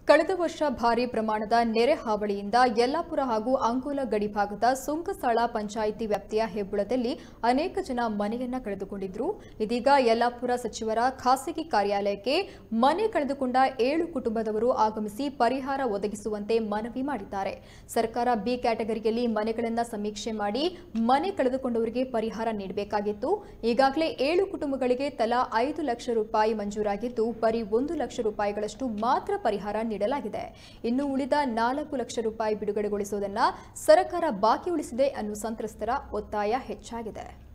ಕಳೆದ ವರ್ಷ ಭಾರಿ ಪ್ರಮಾಣದ ನೆರೆ ಹಾವಳಿಯಿಂದ ಯಲ್ಲಾಪುರ ಹಾಗೂ ಅಂಕೋಲ ಗಡಿಭಾಗದ ಸುಂಕಸಾಳ ಪಂಚಾಯಿತಿ ವ್ಯಾಪ್ತಿಯ ಹೆಬ್ಬುಳದಲ್ಲಿ ಅನೇಕ ಜನ ಮನೆಯನ್ನ ಕಳೆದುಕೊಂಡಿದ್ರು ಇದೀಗ ಯಲ್ಲಾಪುರ ಸಚಿವರ ಖಾಸಗಿ ಕಾರ್ಯಾಲಯಕ್ಕೆ ಮನೆ ಕಳೆದುಕೊಂಡ ಏಳು ಕುಟುಂಬದವರು ಆಗಮಿಸಿ ಪರಿಹಾರ ಒದಗಿಸುವಂತೆ ಮನವಿ ಮಾಡಿದ್ದಾರೆ ಸರ್ಕಾರ ಬಿ ಕ್ಯಾಟಗರಿಯಲ್ಲಿ ಮನೆಗಳನ್ನು ಸಮೀಕ್ಷೆ ಮಾಡಿ ಮನೆ ಕಳೆದುಕೊಂಡವರಿಗೆ ಪರಿಹಾರ ನೀಡಬೇಕಾಗಿತ್ತು ಈಗಾಗಲೇ ಏಳು ಕುಟುಂಬಗಳಿಗೆ ತಲಾ ಐದು ಲಕ್ಷ ರೂಪಾಯಿ ಮಂಜೂರಾಗಿದ್ದು ಬರೀ ಒಂದು ಲಕ್ಷ ರೂಪಾಯಿಗಳಷ್ಟು ಮಾತ್ರ ಪರಿಹಾರ ನೀಡಲಾಗಿದೆ ಇನ್ನು ಉಳಿದ ನಾಲ್ಕು ಲಕ್ಷ ರೂಪಾಯಿ ಬಿಡುಗಡೆಗೊಳಿಸುವುದನ್ನ ಸರ್ಕಾರ ಬಾಕಿ ಉಳಿಸಿದೆ ಅನ್ನೋ ಸಂತ್ರಸ್ತರ ಒತ್ತಾಯ ಹೆಚ್ಚಾಗಿದೆ